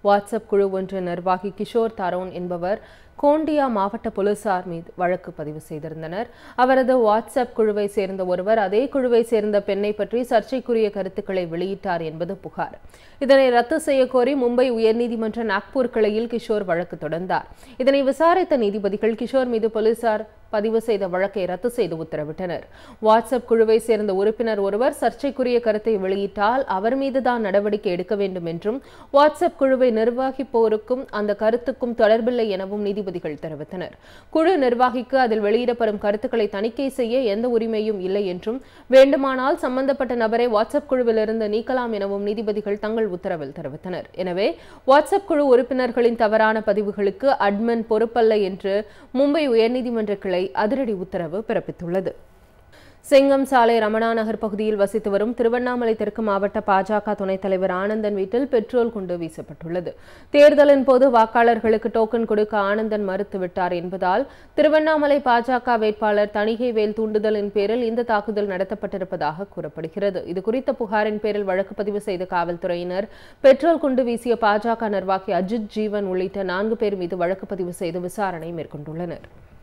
WhatsApp குழு ஒன்று நிர்வாகி கிஷோர் தரோன் என்பவர் கோண்டியா மாவட்ட போலீசார் மீது வழக்கு பதிவு செய்திருந்தனர் அவரது வாட்ஸ்அப் குழுவை சேர்ந்த ஒருவர் அதே குழுவை சேர்ந்த பெண்ணை பற்றி சர்ச்சைக்குரிய கருத்துக்களை வெளியிட்டார் என்பது புகார் இதனை ரத்து செய்ய கோரி மும்பை உயர்நீதிமன்ற நாக்பூர் கிளையில் கிஷோர் வழக்கு தொடர்ந்தார் இதனை விசாரித்த நீதிபதிகள் கிஷோர் மீது போலீசார் பதிவு செய்த வழக்கை ரத்து செய்து உத்தரவிட்டனர் வாட்ஸ்அப் குழுவை சேர்ந்த உறுப்பினர் ஒருவர் சர்ச்சைக்குரிய கருத்தை வெளியிட்டால் அவர் மீதுதான் நடவடிக்கை எடுக்க வேண்டும் என்றும் வாட்ஸ்அப் குழுவை நிர்வகிப்போருக்கும் அந்த கருத்துக்கும் தொடர்பில்லை எனவும் நீதிபதிகள் தெரிவித்தனர் குழு நிர்வாகிக்கு அதில் வெளியிடப்படும் கருத்துக்களை தணிக்கை செய்ய எந்த உரிமையும் இல்லை என்றும் வேண்டுமானால் சம்பந்தப்பட்ட நபரை வாட்ஸ்அப் குழுவிலிருந்து நீக்கலாம் எனவும் நீதிபதிகள் தங்கள் உத்தரவில் தெரிவித்தனர் எனவே வாட்ஸ்அப் குழு உறுப்பினர்களின் தவறான பதிவுகளுக்கு அட்மின் பொறுப்பல்ல என்று மும்பை உயர்நீதிமன்ற கிளை அதிரடி உத்தரவு பிறப்பித்துள்ளது செங்கம் சாலை ரமணா நகர் பகுதியில் வசித்து வரும் திருவண்ணாமலை தெற்கு மாவட்ட பாஜக துணைத் தலைவர் ஆனந்தன் வீட்டில் பெட்ரோல் குண்டு வீசப்பட்டுள்ளது தேர்தலின் போது வாக்காளர்களுக்கு டோக்கன் கொடுக்க ஆனந்தன் மறுத்துவிட்டார் என்பதால் திருவண்ணாமலை பாஜக வேட்பாளர் தணிகைவேல் தூண்டுதலின் பேரில் இந்த தாக்குதல் நடத்தப்பட்டிருப்பதாக கூறப்படுகிறது இது குறித்த புகாரின் பேரில் வழக்கு பதிவு செய்த காவல்துறையினர் பெட்ரோல் குண்டு வீசிய பாஜக நிர்வாகி அஜித் ஜீவன் உள்ளிட்ட நான்கு பேர் மீது வழக்கு பதிவு செய்து விசாரணை மேற்கொண்டுள்ளனர்